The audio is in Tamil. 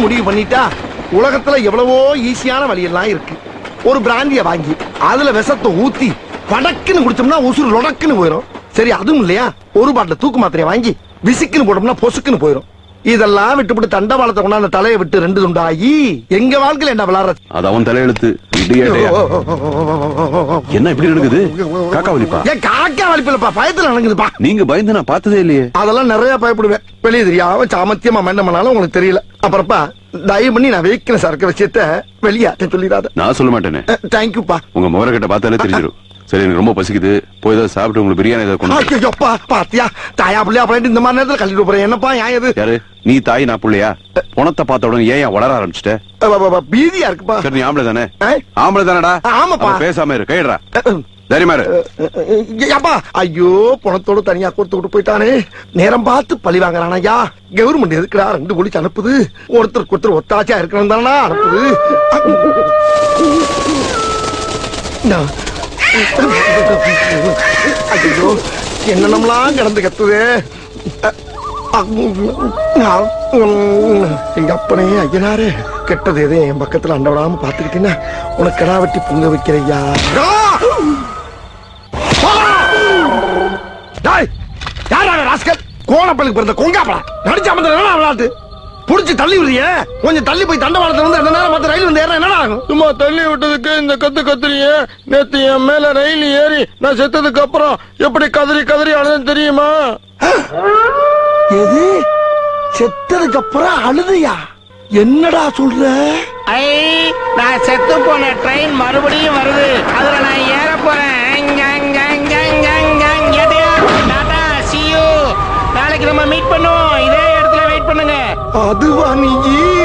முடிவு பண்ணிட்டா உலகத்துல எவ்வளவோ ஈஸியான வழியெல்லாம் இருக்கு ஒரு பிராந்திய வாங்கி அதுல விஷத்தை ஊத்தி படக்குன்னு குடிச்சோம்னா உசுறு லொடக்குன்னு போயிடும் சரி அதுவும் இல்லையா ஒரு பாட்டில் தூக்கு மாத்திரையை வாங்கி விசிக்குன்னு போட்டோம்னா பொசுக்குன்னு போயிடும் இதெல்லாம் விட்டுவிட்டு தண்டவாளத்தை கொண்டாந்து தலையை விட்டு ரெண்டு துண்டாகி எங்க வாழ்க்கையில என்ன விளாடுற அது அவன் தலையெழுத்து இடியாட்டையா என்ன இப்படி நடக்குது காக்கா வலிப்பா ஏன் காக்கா வலிப்பில்லப்பா பயத்துல நடக்குதுப்பா நீங்க பயந்து நான் பார்த்ததே இல்லையே அதெல்லாம் நிறைய பயப்படுவேன் வெளியே தெரியாம சாமத்தியமா என்ன பண்ணாலும் உங்களுக்கு தெரியல அப்புறப்பா தயவு பண்ணி நான் வைக்கிற சரக்கு விஷயத்த வெளியாட்ட சொல்லிடாத நான் சொல்ல மாட்டேனே தேங்க்யூப்பா உங்க முகரக்கட்ட பார்த்தாலே தெரிஞ்சிடும் சரி எனக்கு ரொம்ப பசிக்குது போய் ஏதாவது சாப்பிட்டு உங்களுக்கு பிரியாணி ஏதாவது கொண்டு வா. ஐயோப்பா பாத்தியா தாயா பிள்ளையா அப்படின்ட்டு இந்த மாதிரி நேரத்துல கழிட்டு போறேன் என்னப்பா ஏன் இது யாரு நீ தாய் நான் புள்ளையா பணத்தை பார்த்த உடனே ஏன் ஏன் வளர ஆரம்பிச்சிட்ட அ, அ, அ, பீதியா இருக்குப்பா சரி நீ ஆம்பளை தானே ஏய். ஆம்பளை தானடா ஆமாப்பா. அப்ப பேசாம இரு கைடுறா அ, அ, தைரியமா இரு அ, அப்பா ஐயோ பணத்தோட தனியா கொடுத்து விட்டு போயிட்டானே நேரம் பார்த்து பழி வாங்குறான் ஐயா கவர்மெண்ட் எதுக்குடா ரெண்டு போலீஸ் அனுப்புது ஒருத்தருக்கு ஒருத்தர் ஒத்தாச்சியா இருக்கணும் தானடா அனுப்புது நான் ஐயோ என்னென்னலாம் கிடந்து கத்துது எங்க அப்பனே ஐயனாரே கெட்டது எதே என் பக்கத்துல அண்ட விடாம பாத்துக்கிட்டீங்கன்னா உனக்கு கடா வெட்டி பொங்க வைக்கிறையா கோணப்பலுக்கு பிறந்த கொங்காப்படா நடிச்சா மந்திரம் என்ன விளையாட்டு புடிச்சு தள்ளி விடுறியே கொஞ்சம் தள்ளி போய் தண்டவாளத்துல வந்து ரெண்டு நேரம் மத்த ரயில் வந்து ஏற என்ன ஆகும் சும்மா தள்ளி விட்டதுக்கு இந்த கத்து கத்துறிய நேத்து என் மேல ரயில் ஏறி நான் செத்ததுக்கு அப்புறம் எப்படி கதறி கதறி அழுதுன்னு தெரியுமா எது செத்ததுக்கு அப்புறம் அழுதையா என்னடா சொல்ற ஐ நான் செத்து போன ட்ரெயின் மறுபடியும் வருது அதுல நான் ஏற போறேன் அங்க, அங்க, அங்க, அங்க, அங்க, அங்க. எதையா? Tata, see you. நாளைக்கு நம்ம மீட் பண்ணுவோம் இதே இடத்துல வெயிட் பண்ணுங்க அதுவா நீ